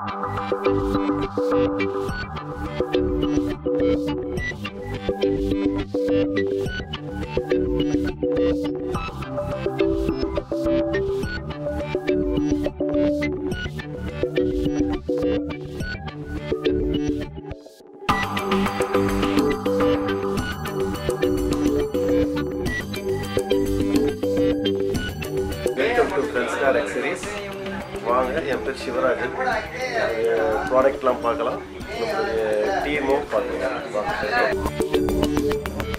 Welcome to friends car accessories வாங்க என் பேர் சிவராஜன் ப்ராடக்ட்லாம் பார்க்கலாம் நம்மளுடைய டீமும் பார்க்கலாம் வாங்க.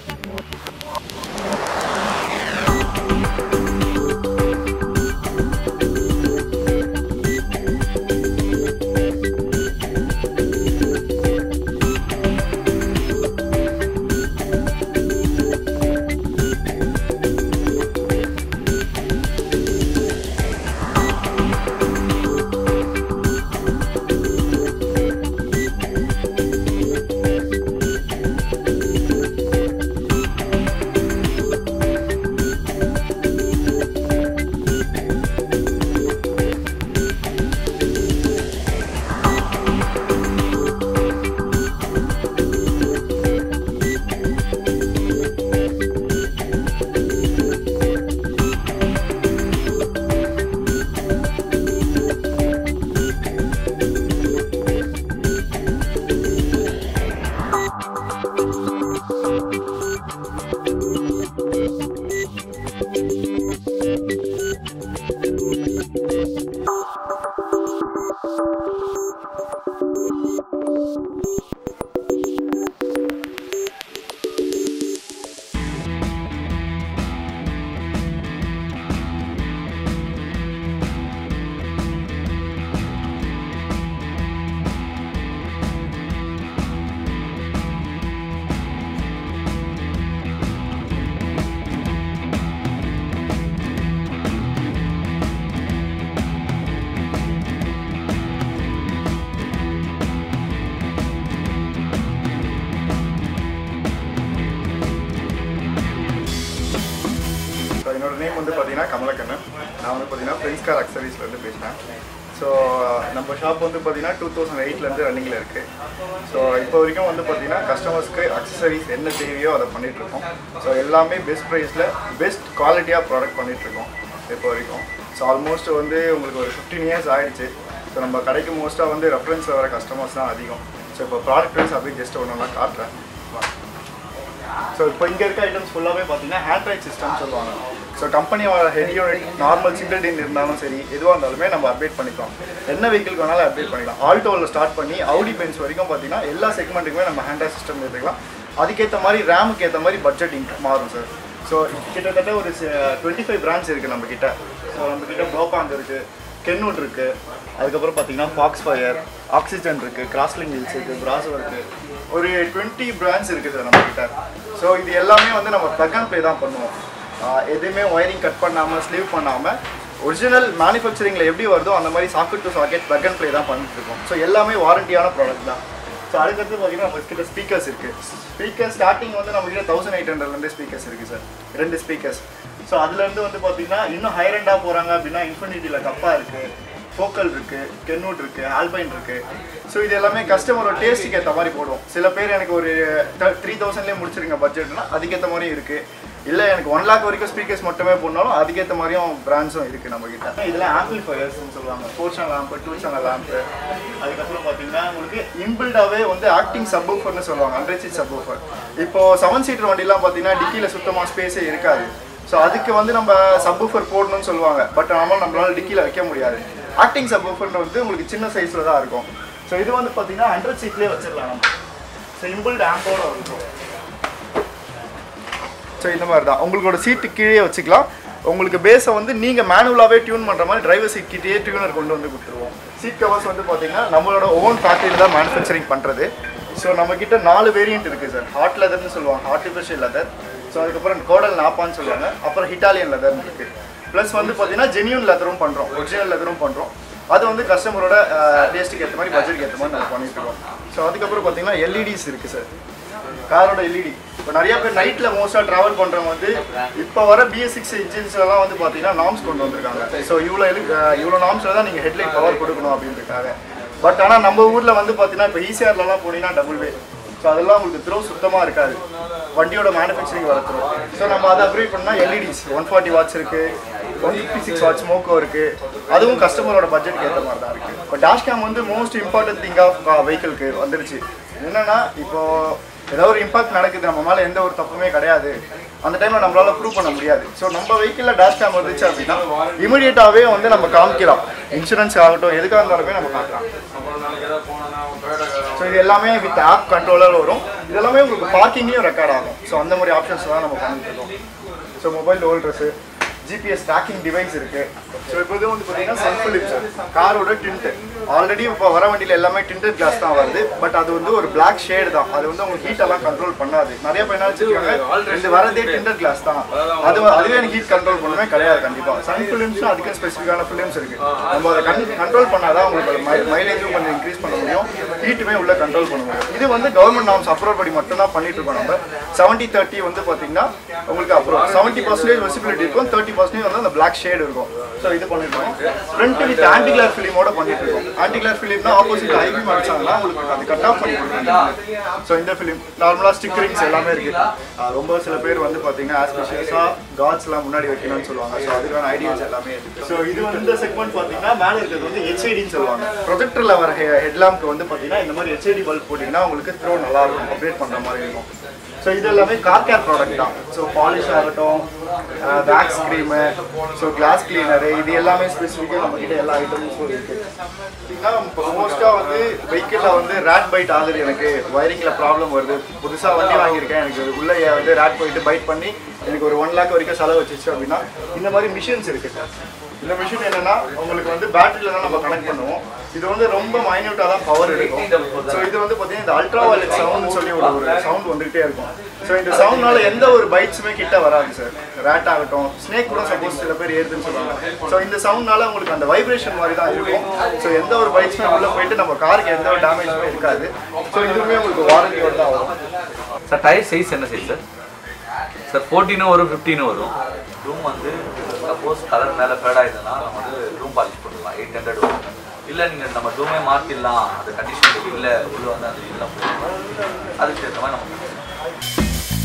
ஸோ என்னோட நேம் வந்து பார்த்தீங்கன்னா கமலக்கண்ணன் நான் வந்து பார்த்தீங்கன்னா ஃப்ரெண்ட்ஸ் கார் அக்சரிஸ்லேருந்து பேசுகிறேன் ஸோ நம்ம ஷாப் வந்து பார்த்தீங்கன்னா டூ தௌசண்ட் எயிட்லேருந்து ரன்னிங்கில் இருக்குது ஸோ இப்போ வரைக்கும் வந்து பார்த்தீங்கன்னா கஸ்டமர்ஸ்க்கு அக்சசரிஸ் என்ன தேவையோ அதை பண்ணிகிட்ருக்கோம் ஸோ எல்லாமே பெஸ்ட் ப்ரைஸில் பெஸ்ட் குவாலிட்டியாக ப்ராடக்ட் பண்ணிகிட்ருக்கோம் இப்போ வரைக்கும் ஸோ ஆல்மோஸ்ட் வந்து உங்களுக்கு ஒரு ஃபிஃப்டீன் இயர்ஸ் ஆயிடுச்சு ஸோ நம்ம கடைக்கு மோஸ்ட்டாக வந்து ரெஃபரன்ஸில் வர கஸ்டமர்ஸ் தான் அதிகம் ஸோ இப்போ ப்ராடக்ட் ப்ரைஸ் அப்படியே ஜஸ்ட் ஒன்று ஒன்றா காட்டுறேன் வாங்க. ஸோ இப்போ இங்கே இருக்க ஐட்டம்ஸ் ஃபுல்லாகவே பார்த்தீங்கன்னா ஹேண்ட் ரைட் சிஸ்டம் சொல்லுவாங்க ஸோ கம்பெனியோட head unit normal single DIN இருந்தாலும் சரி எதுவாக இருந்தாலுமே நம்ம அப்டேட் பண்ணிக்கலாம் என்ன வெஹிக்கிள்க்கு வேணாலும் அப்டேட் பண்ணிக்கலாம் ஆல்டோவில் ஸ்டார்ட் பண்ணி அவுடி பென்ஸ் வரைக்கும் பார்த்தீங்கன்னா எல்லா செக்மெண்ட்டுக்குமே நம்ம ஹேண்ட் ரைட் சிஸ்டம் எடுத்துக்கலாம் அதுக்கேற்ற மாதிரி ரேமுக்கு ஏற்ற மாதிரி பட்ஜெட் மாறும் சார் ஸோ கிட்டத்தட்ட ஒரு டுவெண்ட்டி ஃபைவ் பிரான்ச் இருக்குது நம்ம கிட்ட ஸோ நம்ம கிட்ட ப்ரோபாங் இருக்குது கென்வுட் இருக்குது அதுக்கப்புறம் பார்த்தீங்கன்னா ஃபாக்ஸ் ஃபயர் ஆக்சிஜன் இருக்குது கிராஸ்லிங் ஹில்ஸ் இருக்குது பிராசோ இருக்குது ஒரு டுவெண்ட்டி பிராண்ட்ஸ் இருக்குது சார் நம்மக்கிட்ட ஸோ இது எல்லாமே வந்து நம்ம ப்ளக் அண்ட் ப்ளே தான் பண்ணுவோம் ஆஹ் எதுவுமே ஒயரிங் கட் பண்ணாமல் ஸ்லீவ் பண்ணாமல் ஒரிஜினல் மேனுஃபேக்சரிங்கில் எப்படி வருதோ அந்த மாதிரி socket to socket plug and play தான் பண்ணிட்டு இருக்கோம் ஸோ எல்லாமே வாரண்டியான ப்ராடக்ட் தான் ஸோ அதுக்கடுத்து பார்த்தீங்கன்னா நம்ம கிட்ட ஸ்பீக்கர்ஸ் இருக்குது ஸ்பீக்கர் ஸ்டார்டிங் வந்து நம்ம கிட்ட தௌசண்ட் எயிட் ஹண்ட்ரட்லேருந்து ஸ்பீக்கர்ஸ் இருக்குது சார் ரெண்டு ஸ்பீக்கர்ஸ் ஸோ அதுலேருந்து வந்து பார்த்தீங்கன்னா இன்னும் ஹையர் எண்டாக போகிறாங்க அப்படின்னா இன்ஃபினிட்டியில் கப்பா இருக்குது ஃபோக்கல் இருக்குது கென்னூட் இருக்குது ஆல்பைன் இருக்குது ஸோ இது எல்லாமே கஸ்டமரோட டேஸ்ட்டுக்கு ஏற்ற மாதிரி போடும் சில பேர் எனக்கு ஒரு த்ரீ தௌசண்ட்லேயே முடிச்சிருங்க பட்ஜெட்னா அதுக்கேற்ற மாதிரியும் இருக்குது இல்லை எனக்கு ஒன் லேக் வரைக்கும் ஸ்பீக்கர்ஸ் மட்டுமே போடனாலும் அதுக்கேற்ற மாதிரியும் பிராண்ட்ஸும் இருக்குது நம்ம கிட்ட இதில் ஆம்பிளிஃபயர்ஸ்னு சொல்லுவாங்க four channel lamp two channel lamp அதுக்கப்புறம் பார்த்தீங்கன்னா உங்களுக்கு இன்பில்டாகவே வந்து ஆக்டிங் சப்வூஃபர்னு சொல்லுவாங்க ஹண்ட்ரட் சீட் சப்வூஃபர் இப்போ செவன் சீட்டர் வண்டிலாம் பார்த்தீங்கன்னா டிக்கியில் சுத்தமாக ஸ்பேஸே இருக்காது ஸோ அதுக்கு வந்து நம்ம சப்வூஃபர் போடணும்னு சொல்லுவாங்க பட் ஆனால் நம்மளால டிக்கியில் வைக்க முடியாது ஆக்டிங் சப்வூஃபர் வந்து உங்களுக்கு சின்ன சைஸில் தான் இருக்கும் ஸோ இது வந்து பார்த்தீங்கன்னா ஹண்ட்ரட் சீட்லேயே வச்சிடலாம் நம்ம ஸோ இம்பிள்ட் ஆம்போட இருக்கும் ஸோ இந்த மாதிரி தான் உங்களோட சீட்டு கீழே வச்சுக்கலாம் உங்களுக்கு பேஸை வந்து நீங்கள் மேனுவலாகவே டியூன் பண்ணுற மாதிரி டிரைவர் சீட் கிட்டேயே டியூனர் கொண்டு வந்து கொடுத்துருவோம் சீட் கவர்ஸ் வந்து பார்த்தீங்கன்னா நம்மளோட ஓன் ஃபேக்ட்ரியில் தான் மேனுஃபேக்சரிங் பண்ணுறது ஸோ நம்மக்கிட்ட நாலு வேரியன்ட் இருக்குது சார் ஹாட் லெதர்னு சொல்லுவாங்க ஆர்டிஃபிஷியல் லெதர் ஸோ அதுக்கப்புறம் கோடல் நாப்பான்னு சொல்லுவாங்க அப்புறம் ஹிட்டாலியன் லெதர்னு இருக்குது ப்ளஸ் வந்து பார்த்தீங்கன்னா ஜெனியூன் லெதரும் பண்ணுறோம் ஒரிஜினல் லெதரும் பண்ணுறோம் அது வந்து கஸ்டமரோட டேஸ்ட்டுக்கு ஏற்ற மாதிரி பட்ஜெட்க்கு ஏற்ற மாதிரி நம்ம பண்ணிட்டு இருக்கோம் ஸோ அதுக்கப்புறம் பார்த்தீங்கன்னா எல்இடிஸ் இருக்குது சார் காரோட எல்இடி இப்போ நிறைய பேர் நைட்டில் மோஸ்ட்டாக ட்ராவல் பண்ணுறவங்க வந்து இப்போ வர பிஎஸ் சிக்ஸ் இன்ஜின்ஸ்லாம் வந்து பார்த்தீங்கன்னா நாம்ஸ் கொண்டு வந்திருக்காங்க ஸோ இவ்வளோ எழு இவ்வளோ நாம்ஸில் தான் நீங்கள் ஹெட்லைட் பவர் கொடுக்கணும் அப்படின்றதுக்காக பட் ஆனால் நம்ம ஊரில் வந்து பார்த்தீங்கன்னா இப்போ ஈசிஆர்லலாம் போனீங்கன்னா டபுள் வே ஸோ அதெல்லாம் உங்களுக்கு த்ரோ சுத்தமாக இருக்காது வண்டியோட மேனுஃபேக்சரிங் வர த்ரோ ஸோ நம்ம அதை அப்கிரேட் பண்ணால் எல்இடிஸ் ஒன் ஃபார்ட்டி வாட்ஸ் இருக்குது ஒன் ஃபிஃப்டி சிக்ஸ் வாட்ஸ் மோக்கோ இருக்குது அதுவும் கஸ்டமரோட பட்ஜெட்க்கு ஏற்ற மாதிரி தான் இருக்குது இப்போ டேஷ் கேம் வந்து மோஸ்ட் இம்பார்ட்டன்ட் திங் ஆஃப் வெஹிக்கிள்க்கு வந்துருச்சு என்னன்னா இப்போ ஏதோ ஒரு இம்பாக்ட் நடக்குது நம்ம மேலே எந்த ஒரு தப்புமே கிடையாது அந்த டைமில் நம்மளால ப்ரூவ் பண்ண முடியாது ஸோ நம்ம வெஹிக்கிளில் டேஷ் கேம் வந்துச்சு அப்படின்னா இமீடியட்டாகவே வந்து நம்ம காமிக்கலாம் இன்சூரன்ஸ் ஆகட்டும் எதுக்காக இருந்தாலுமே நம்ம காட்டலாம் ஸோ இது எல்லாமே வித் ஆப் கண்ட்ரோலர் வரும் இது எல்லாமே உங்களுக்கு பார்க்கிங்லேயும் ரெக்கார்ட் ஆகும் ஸோ அந்த மாதிரி ஆப்ஷன்ஸ் தான் நம்ம பண்ணிட்டு இருக்கோம் so mobile holders GPS tracking device இருக்கு ஸோ இப்போ இது வந்து பார்த்தீங்கன்னா சன்ஃபிலிப் சார் காரோட டிண்ட் ஆல்ரெடி இப்போ வர வண்டியில் எல்லாமே டிண்டட் கிளாஸ் தான் வருது பட் அது வந்து ஒரு பிளாக் ஷேடு தான் அது வந்து உங்களுக்கு ஹீட் எல்லாம் கண்ட்ரோல் பண்ணாது நிறைய பேர் என்ன வச்சிருக்காங்க இது வரதே டிண்டட் கிளாஸ் தான் அது அதுவே எனக்கு ஹீட் கண்ட்ரோல் பண்ணுமே கிடையாது கண்டிப்பாக சன் ஃபிலிம்ஸும் அதுக்கு ஸ்பெசிஃபிக்கான ஃபிலிம்ஸ் இருக்கு நம்ம அதை கண்ட்ரோல் பண்ணாதான் உங்களுக்கு மைலேஜும் கொஞ்சம் இன்க்ரீஸ் பண்ண முடியும் ஹீட்டுமே உள்ள கண்ட்ரோல் பண்ண முடியும் இது வந்து கவர்மெண்ட் நாம்ஸ் அப்ரூவ் படி மட்டும் தான் பண்ணிட்டு இருக்கோம் நம்ம செவன்ட்டி தேர்ட்டி வந்து பார்த்தீங்கன்னா உங்களுக்கு அப்ரூவ் செவன்ட்டி பர்சன்டேஜ் விசிபிலிட்டி இருக்கும் தேர்ட்டி பர்சன்டேஜ் வந்து அந்த பிளாக் ஷேடு இருக்கும் ஸோ இது பண்ணிருக்கோம் ஃப்ரண்ட் வித் ஆன்டி கிளார் ஃபிலிமோட பண்ணிட்டு இருக்கோம் ஆன்டி கிளார் ஃபிலிம்னா ஆப்போசிட் ஐபி அடிச்சாங்கன்னா உங்களுக்கு அது கட் ஆஃப் பண்ணி கொடுக்குறாங்க ஸோ இந்த ஃபிலிம் நார்மலாக ஸ்டிக்கரிங்ஸ் எல்லாமே இருக்கு ஆஹ் ரொம்ப சில பேர் வந்து பார்த்தீங்கன்னா ஆஸ்பிஷியஸாக காட்ஸ்லாம் முன்னாடி வைக்கணும்னு சொல்லுவாங்க ஸோ அதுக்கான ஐடியாஸ் எல்லாமே இருக்கு ஸோ இது வந்து இந்த செக்மெண்ட் பார்த்தீங்கன்னா மேலே இருக்கிறது வந்து ஹெச்ஐடின்னு சொல்லுவாங்க ப்ரொஜெக்டரில் வர ஹெட்லாம்க்கு வந்து பார்த்தீங்கன்னா இந்த மாதிரி ஹெச்ஐடி பல்ப் போட்டிங்கன்னா உங்களுக்கு த்ரோ நல்லா இருக்கும் அப்டேட் பண்ணுற மாதிரி இருக்கும் ஸோ இது எல்லாமே கார் கேர் ப்ராடக்ட் தான் ஸோ பாலிஷ் ஆகட்டும் wax cream so glass cleaner இது எல்லாமே ஸ்பெசிஃபிக்காக நம்மக்கிட்ட எல்லா ஐட்டம்ஸும் இருக்குது பார்த்தீங்கன்னா இப்போ மோஸ்ட்டாக வந்து வெஹிக்கிளில் வந்து ரேட் பைட் ஆகுது எனக்கு வயரிங்கில் ப்ராப்ளம் வருது புதுசாக வண்டி வாங்கியிருக்கேன் எனக்கு உள்ளே வந்து ரேட் போயிட்டு பைட் பண்ணி எனக்கு ஒரு ஒன் லேக் வரைக்கும் செலவு வச்சிச்சு அப்படின்னா இந்த மாதிரி மிஷின்ஸ் இருக்குது இந்த மிஷின் என்னன்னா உங்களுக்கு வந்து பேட்டரியில தான் நம்ம கனெக்ட் பண்ணுவோம் இது வந்து ரொம்ப மைன்யூட்டாக தான் பவர் எடுக்கும் ஸோ இது வந்து பார்த்தீங்கன்னா இந்த அல்ட்ரா வயலட் சவுண்ட் சொல்லி ஒரு ஒரு சவுண்ட் வந்துகிட்டே இருக்கும் ஸோ இந்த சவுண்ட்னால எந்த ஒரு பைட்ஸுமே கிட்ட வராது சார் ரேட் ஆகட்டும் ஸ்னேக் கூட சப்போஸ் சில பேர் ஏறுதுன்னு சொல்லுவாங்க ஸோ இந்த சவுண்ட்னால உங்களுக்கு அந்த வைப்ரேஷன் மாதிரி தான் இருக்கும் ஸோ எந்த ஒரு பைட்ஸுமே உள்ளே போயிட்டு நம்ம காருக்கு எந்த ஒரு டேமேஜுமே இருக்காது ஸோ இதுவுமே உங்களுக்கு வாரண்டியோட தான் வரும் சார் டயர் சைஸ் என்ன சைஸ் சார் சார் ஃபோர்டீனும் வரும் ஃபிஃப்டீனும் வரும் ரூம் வந்து சப்போஸ் கலர் மேலே ஃபேட் ஆயிடுதுன்னா நம்ம வந்து ரூம் பாலிஷ் பண்ணிடலாம் எயிட் ஹண்ட்ரட் வரும் இல்லை நீங்கள் நம்ம ரூமே மாற்றிடலாம் அந்த கண்டிஷன் இல்லை உள்ள வந்து அந்த இதெல்லாம் போடலாம் அதுக்கு ஏற்ற மாதிரி நம்ம பண்ணிக்கலாம்.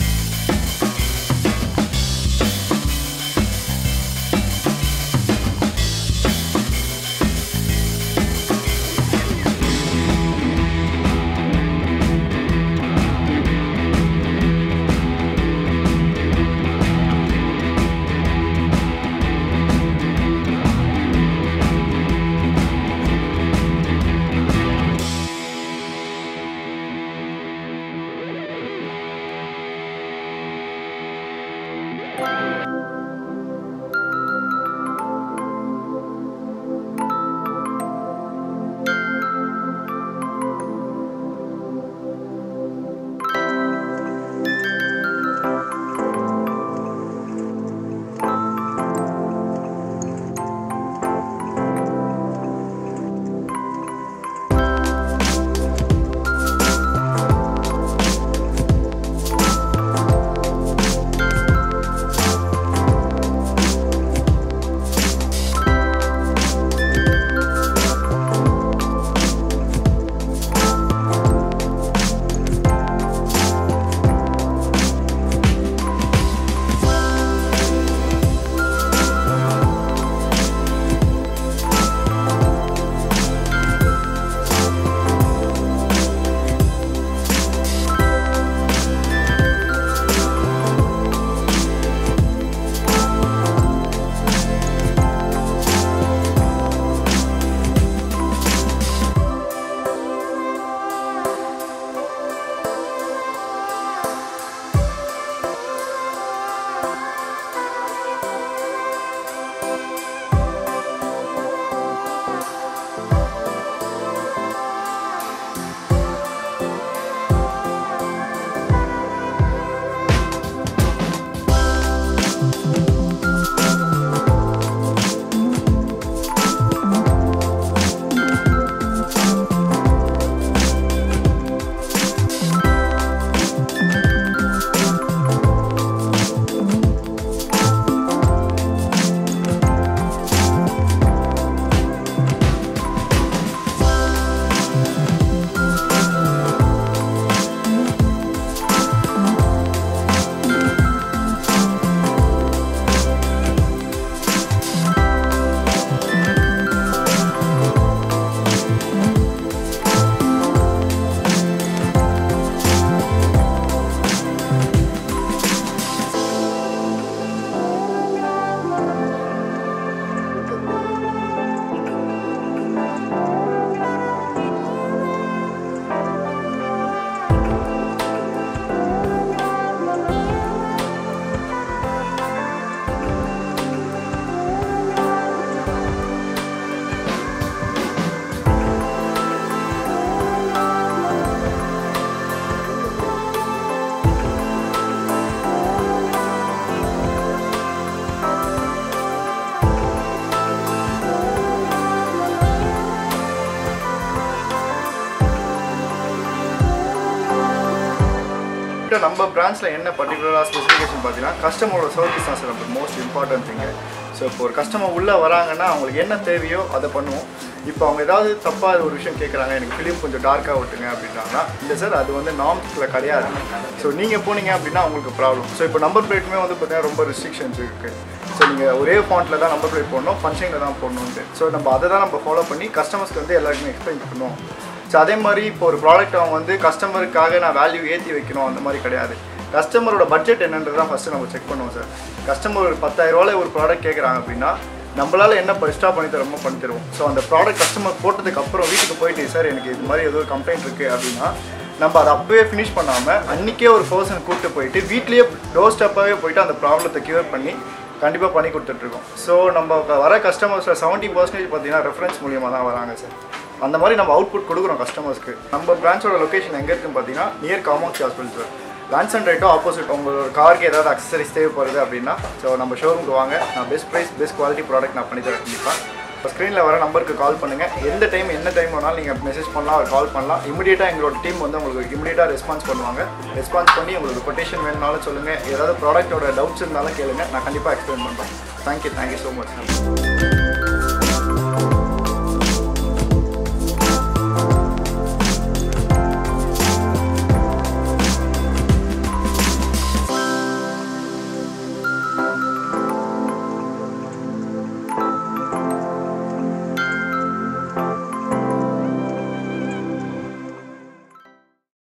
இதில் நம்ம பிரான்ச்சில் என்ன பர்டிகுலராக ஸ்பெசிஃபிகேஷன் பார்த்தீங்கன்னா கஸ்டமரோட சர்வீஸ் தான் சார் நமக்கு மோஸ்ட் இம்பார்ட்டன்ட் திங்கு ஸோ இப்போ ஒரு கஸ்டமர் உள்ளே வராங்கன்னா அவங்களுக்கு என்ன தேவையோ அதை பண்ணுவோம் இப்போ அவங்க ஏதாவது தப்பாக ஒரு விஷயம் கேட்குறாங்க எனக்கு ஃபிலிம் கொஞ்சம் டார்க்காக விட்டுங்க அப்படின்னாங்கன்னா இல்லை சார் அது வந்து நார்ம்ஸில் கிடையாது ஸோ நீங்கள் போனீங்க அப்படின்னா உங்களுக்கு ப்ராப்ளம் ஸோ இப்போ நம்பர் பிளேட்டுமே வந்து பார்த்தீங்கன்னா ரொம்ப ரெஸ்ட்ரிக்ஷன்ஸ் இருக்குது ஸோ நீங்கள் ஒரே ஃபாண்ட்டில் தான் நம்பர் பிளேட் போடணும் ஃபங்க்ஷனில் தான் போடணுன்ட்டு ஸோ நம்ம அதை தான் நம்ம ஃபாலோ பண்ணி கஸ்டமர்ஸ்க்கு வந்து எல்லாருக்குமே எக்ஸ்பிளைன் பண்ணுவோம் ஸோ அதே மாதிரி இப்போ ஒரு ப்ராடக்ட் அவங்க வந்து கஸ்டமருக்காக நான் வேல்யூ ஏற்றி வைக்கணும் அந்த மாதிரி கிடையாது கஸ்டமரோட பட்ஜெட் என்னன்றது தான் ஃபஸ்ட்டு நம்ம செக் பண்ணுவோம் சார் கஸ்டமர் ஒரு பத்தாயிரரூவாவில் ஒரு ப்ராடக்ட் கேட்குறாங்க அப்படின்னா நம்மளால என்ன பெஸ்ட்டாக பண்ணி தரோமோ பண்ணி தருவோம் ஸோ அந்த ப்ராடக்ட் கஸ்டமர் போட்டதுக்கு அப்புறம் வீட்டுக்கு போயிட்டு சார் எனக்கு இது மாதிரி ஏதோ ஒரு கம்ப்ளைண்ட் இருக்குது அப்படின்னா நம்ம அதை அப்பவே ஃபினிஷ் பண்ணாமல் அன்றைக்கே ஒரு பர்சன் கூப்பிட்டு போயிட்டு வீட்லேயே டோர் ஸ்டெப்பாகவே போயிட்டு அந்த ப்ராப்ளத்தை க்யூர் பண்ணி கண்டிப்பாக பண்ணி கொடுத்துட்ருக்கோம் ஸோ நம்ம வர கஸ்டமர்ஸில் செவன்ட்டி பர்சன்டேஜ் பார்த்தீங்கன்னா ரெஃபரன்ஸ் மூலியமாக தான் வராங்க சார் அந்த மாதிரி நம்ம அவுட்புட் கொடுக்குறோம் கஸ்டமர்ஸ்க்கு நம்ம பிரான்ச்சோட லொகேஷன் எங்கே இருக்குன்னு பார்த்தீங்கன்னா நியர் காமாக்சி ஹாஸ்பிட்டல் சார் லான்ஸ் அண்ட் ரைட்டோ ஆப்போசிட் உங்களோட காருக்கு ஏதாவது அக்சசரிஸ் தேவைப்படுது அப்படின்னா ஸோ நம்ம ஷோரூமுக்கு வாங்க நான் best price best quality product நான் பண்ணி தரேன் கண்டிப்பாக இப்போ ஸ்க்ரீனில் வர நம்பருக்கு கால் பண்ணுங்கள் எந்த டைம் என்ன டைம் வேணாலும் நீங்கள் மெசேஜ் பண்ணலாம் கால் பண்ணலாம் இமீடியட்டாக எங்களோட டீம் வந்து உங்களுக்கு இமீடியட்டாக ரெஸ்பான்ஸ் பண்ணுவாங்க ரெஸ்பான்ஸ் பண்ணி உங்களுக்கு கொட்டேஷன் வேணுனாலும் சொல்லுங்கள் ஏதாவது ப்ராடக்ட்டோட டவுட்ஸ் இருந்தாலும் கேளுங்க நான் கண்டிப்பாக எக்ஸ்பிளைன் பண்ணுறேன் தேங்க்யூ தேங்க்யூ ஸோ மச்